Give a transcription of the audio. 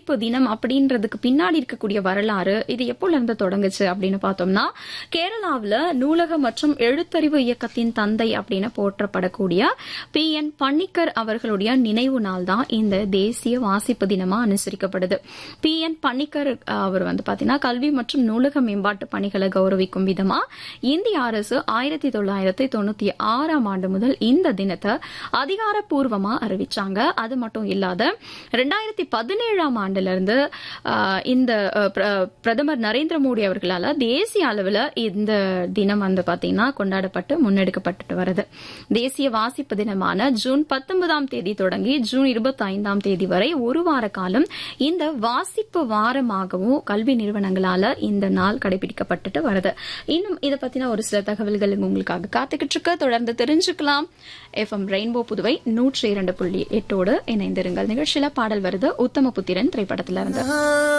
வாசிப்பு தினம் அப்படின்றதுக்கு பின்னாடி இருக்கக்கூடிய வரலாறு இது எப்போல இருந்து தொடங்குச்சு அப்படின்னு பார்த்தோம்னா கேரளாவில் நூலக மற்றும் எழுத்தறிவு இயக்கத்தின் தந்தை அப்படின்னு போற்றப்படக்கூடிய பி என் பன்னிக்கர் அவர்களுடைய நினைவு நாள் தான் இந்த தேசிய வாசிப்பு தினமா அனுசரிக்கப்படுது பி என் பன்னிக்கர் அஹ், அவர் வந்து பாத்தீங்கன்னா கல்வி மற்றும் நூலக மேம்பாட்டு பணிகளை கௌரவிக்கும் விதமா இந்திய அரசு ஆயிரத்தி தொள்ளாயிரத்தி தொண்ணூத்தி ஆறாம் ஆண்டு முதல் இந்த தினத்தை அதிகாரப்பூர்வமா அறிவிச்சாங்க அது மட்டும் இல்லாத ரெண்டாயிரத்தி பதினேழாம் ஆண்டுல இருந்து ஆஹ், இந்த அஹ், பிர- பிரதமர் நரேந்திர மோடி அவர்களால தேசிய அளவில் இந்த தினம் வந்து பாத்தீங்கன்னா கொண்டாடப்பட்டு முன்னெடுக்கப்பட்டு வருது தேசிய வாசிப்பு தினமான ஜூன் பத்தொன்பதாம் தேதி தொடங்கி ஜூன் இருபத்தி ஐந்தாம் தேதி வரை ஒரு வார காலம் இந்த வாசிப்பு வாரமாகவும் கல்வி நிறுவனங்களால இந்த நாள் கடைபிடிக்கப்பட்டுட்டு வருது இன்னும் இதை பத்தின ஒரு சில தகவல்கள் உங்களுக்காக காத்துக்கிட்டு இருக்க தொடர்ந்து தெரிஞ்சுக்கலாம் எஃப்எம் ரெயின்போ புதுவை நூற்றி இரண்டு புள்ளி எட்டோடு இணைந்திருங்கள் நிகழ்ச்சியில பாடல் வருது உத்தம புத்திரன் திரைப்படத்திலிருந்து